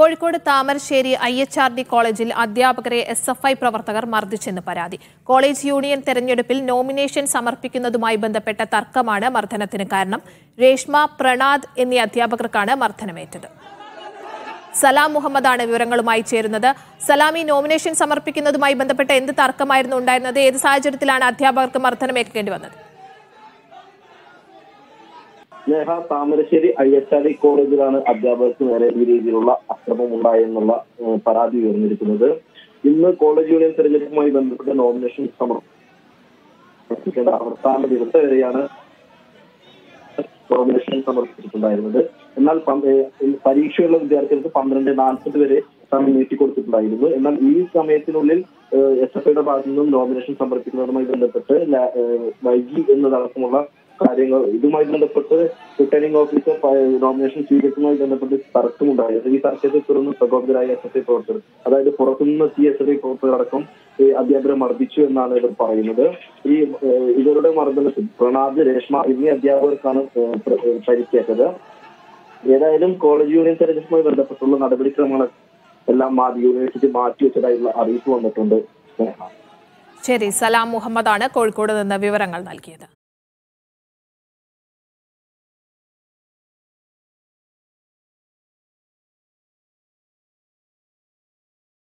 Kozhikode Thamarassery I H R D കോളേജിൽ അധ്യാപകരെ S F I പ്രവർത്തകർ മർദ്ദിച്ചെന്ന് പരാതി കോളേജ് യൂണിയൻ തെരഞ്ഞെടുപ്പിൽ നോമിനേഷൻ സമർപ്പിക്കുന്നതുമായി ബന്ധപ്പെട്ട തർക്കമാണ് മർദ്ദനത്തിന് കാരണം രേഷ്മ പ്രണാദ് എന്നീ അധ്യാപകർക്കാണ് മർദ്ദനമേറ്റത് സലാം മുഹമ്മദാണ് വിവരങ്ങളുമായി ചേരുന്നത് സലാം ഈ നോമിനേഷൻ സമർപ്പിക്കുന്നതുമായി ബന്ധപ്പെട്ട എന്ത് തർക്കമായിരുന്നു ഉണ്ടായിരുന്നത് ഏത് സാഹചര്യത്തിലാണ് അധ്യാപകർക്ക് മർദ്ദനമേൽക്കേണ്ടി വന്നത് സ്നേഹ താമരശ്ശേരി ഐ എച്ച് ആർ കോളേജിലാണ് അധ്യാപകർക്ക് നേരെ ഈ രീതിയിലുള്ള അക്രമം ഉണ്ടായെന്നുള്ള ഏഹ്, പരാതി ഉയർന്നിരിക്കുന്നത് ഇന്ന് കോളേജ് യൂണിയൻ തെരഞ്ഞെടുപ്പുമായി ബന്ധപ്പെട്ട നോമിനേഷൻ സമർപ്പിക്കേണ്ട അവസാന ദിവസം വരെയാണ് നോമിനേഷൻ സമർപ്പിച്ചിട്ടുണ്ടായിരുന്നത് എന്നാൽ പന്ത് ഏഹ്, പരീക്ഷയുള്ള വിദ്യാർത്ഥികൾക്ക് പന്ത്രണ്ട് നാൽപ്പത് വരെ സമയം നീട്ടിക്കൊടുത്തിട്ടുണ്ടായിരുന്നു എന്നാൽ ഈ സമയത്തിനുള്ളിൽ എസ് എഫ് ഐയുടെ ഭാഗത്തു നിന്നും നോമിനേഷൻ സമർപ്പിക്കുന്നതുമായി ബന്ധപ്പെട്ട് ല- ഏഹ്, വൈകി എന്നതടക്കമുള്ള കാര്യങ്ങൾ ഇതുമായി ബന്ധപ്പെട്ട് റിട്ടേണിംഗ് ഓഫീസർ പ- നോമിനേഷൻ സ്വീകരിക്കുന്നതുമായി ബന്ധപ്പെട്ട് തർക്കമുണ്ടായിരുന്നു ഈ തർക്കത്തെ തുടർന്ന് പ്രകോപിതരായ എസ് എഫ് ഐ പ്രവർത്തകർ അതായത് പുറത്തുനിന്ന് എത്തിയ എസ് എഫ് ഐ പ്രവർത്തകരടക്കം ഈ അധ്യാപകരെ മർദ്ദിച്ചു എന്നാണ് ഇവർ പറയുന്നത് ഈ ഏഹ്, ഇവരുടെ മർദ്ദനത്തിൽ പ്രണാദ് രേഷ്മ എന്നീ അധ്യാപകർക്കാണ് ഏഹ്, പ്ര- ഏഹ്, പരിക്കേറ്റത് ഏതായാലും കോളേജ് യൂണിയൻ തെരഞ്ഞെടുപ്പുമായി ബന്ധപ്പെട്ടുള്ള നടപടിക്രമങ്ങൾ എല്ലാം മാറ്റി യൂണിവേഴ്സിറ്റി മാറ്റിവെച്ചതായുള്ള അറിയിപ്പ് വന്നിട്ടുണ്ട് സ്നേഹ ശരി സലാം മുഹമ്മദാണ് കോഴിക്കോട് നിന്ന് വിവരങ്ങൾ നൽകിയത്